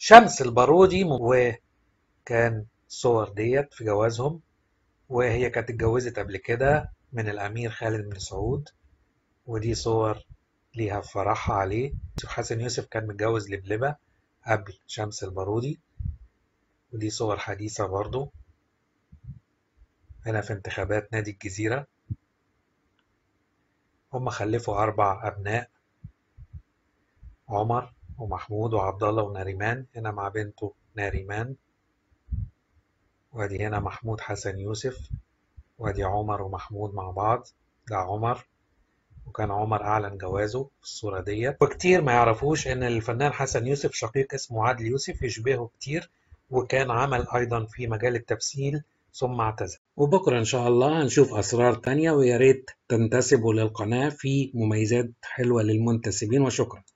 شمس البارودي وكان صور ديت في جوازهم وهي كانت اتجوزت قبل كده من الأمير خالد بن سعود ودي صور ليها في فرحها عليه يوسف حسن يوسف كان متجوز لبلبة قبل شمس البارودي ودي صور حديثة برضو هنا في انتخابات نادي الجزيرة هم خلفوا أربع أبناء عمر ومحمود وعبد الله وناريمان هنا مع بنته ناريمان وادي هنا محمود حسن يوسف وادي عمر ومحمود مع بعض ده عمر وكان عمر أعلن جوازه في الصورة ديت وكتير ما يعرفوش إن الفنان حسن يوسف شقيق اسمه عادل يوسف يشبهه كتير وكان عمل أيضا في مجال التمثيل ثم اعتزل وبكرة إن شاء الله هنشوف أسرار تانية ويا ريت تنتسبوا للقناة في مميزات حلوة للمنتسبين وشكرا